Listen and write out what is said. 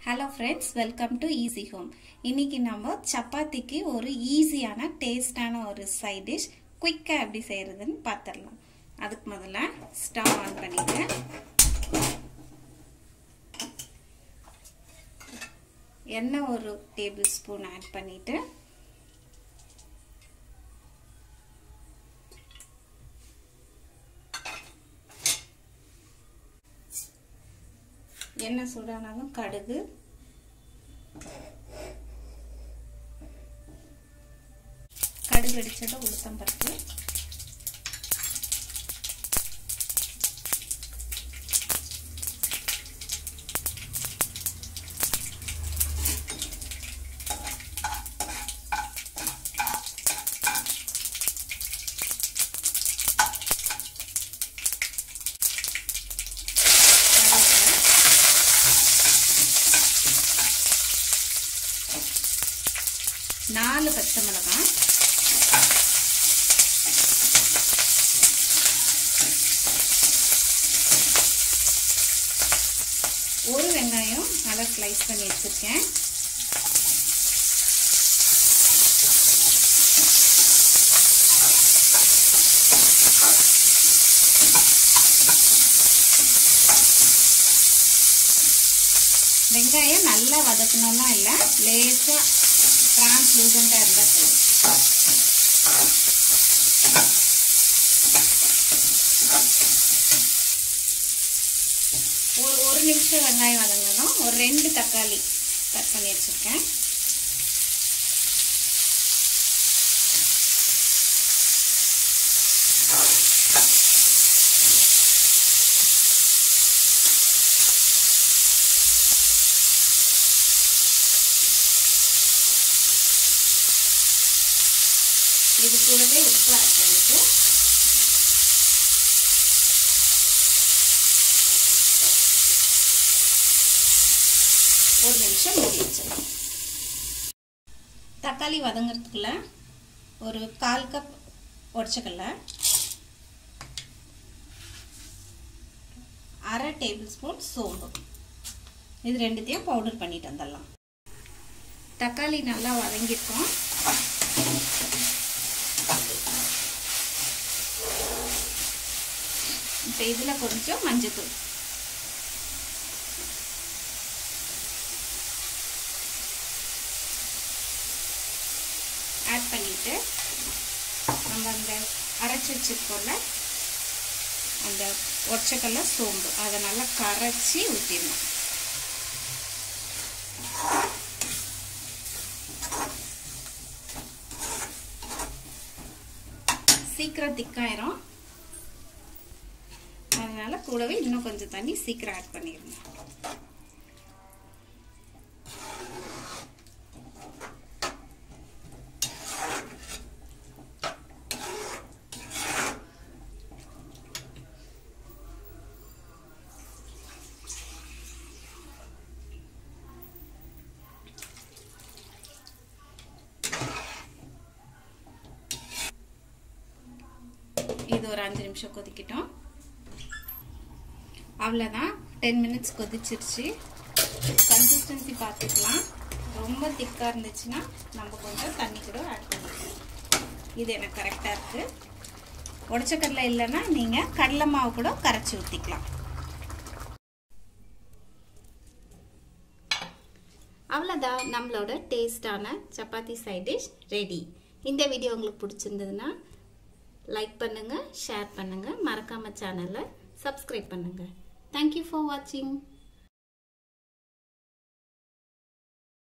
hello friends welcome to easy home இன்னைக்கு நம்ம சப்பாத்திக்கு ஒரு ஈஸியான டேஸ்டான ஒரு சைட் டிஷ் குயிக்காக எப்படி செய்யறதுன்னு பார்த்துடலாம் அதுக்கு முதல்ல ஸ்டவ் ஆன் பண்ணிட்டு எண்ணெய் ஒரு டேபிள் ஸ்பூன் ஆட் பண்ணிட்டு எண்ணெய் சூடானாலும் கடுகு கடுகு அடிச்சதும் உளுத்தம் பருப்பு நாலு பச்சை மிளகாய் ஒரு வெங்காயம் நல்லா ஸ்லைஸ் பண்ணி வச்சுருக்கேன் வெங்காயம் நல்லா வதக்கணும்லாம் இல்லை லேசாக டிரான்ஸ்லூசண்ட்டாக இருந்தால் போதும் ஒரு ஒரு நிமிஷம் வெங்காயம் வதங்கணும் ஒரு ரெண்டு தக்காளி கட் பண்ணி வச்சுருக்கேன் இது கூடவே உப்பு ஆட் பண்ணிட்டு ஒரு நிமிஷம் மூடி வச்சிடலாம் தக்காளி வதங்கிறதுக்குள்ள ஒரு கால் கப் உடச்சக்கல்ல அரை டேபிள் ஸ்பூன் சோம்பு இது ரெண்டுத்தையும் பவுடர் பண்ணிட்டு வந்துடலாம் தக்காளி நல்லா வதங்கிருக்கோம் இப்போ இதில் கொஞ்சம் மஞ்சத்தூள் ஆட் பண்ணிட்டு நம்ம அந்த அரைச்சி வச்சிருக்கோம்ல அந்த ஒற்றைக்கல்ல சோம்பு அதை நல்லா கரைச்சி ஊற்றிடணும் சீக்கிரம் திக்காயிரும் அதனால கூடவே இன்னும் கொஞ்சம் தண்ணி சீக்கிரம் ஆட் பண்ணிடணும் இது ஒரு அஞ்சு நிமிஷம் கொதிக்கிட்டோம் அவ்வளோதான் டென் மினிட்ஸ் கொதிச்சிருச்சு கன்சிஸ்டன்சி பார்த்துக்கலாம் ரொம்ப திக்காக இருந்துச்சுன்னா நம்ம கொஞ்சம் தண்ணி கூட ஆட் பண்ணிக்கலாம் இது எனக்கு கரெக்டாக இருக்குது உடச்சக்கடலை இல்லைன்னா நீங்கள் கடலை மாவு கூட கரைச்சி ஊற்றிக்கலாம் அவ்வளோதான் நம்மளோட டேஸ்டான சப்பாத்தி சைட் டிஷ் ரெடி இந்த வீடியோ உங்களுக்கு பிடிச்சிருந்ததுன்னா லைக் பண்ணுங்கள் ஷேர் பண்ணுங்கள் மறக்காமல் சேனலை சப்ஸ்கிரைப் பண்ணுங்கள் தேங்க்யூ ஃபார் வாட்சிங்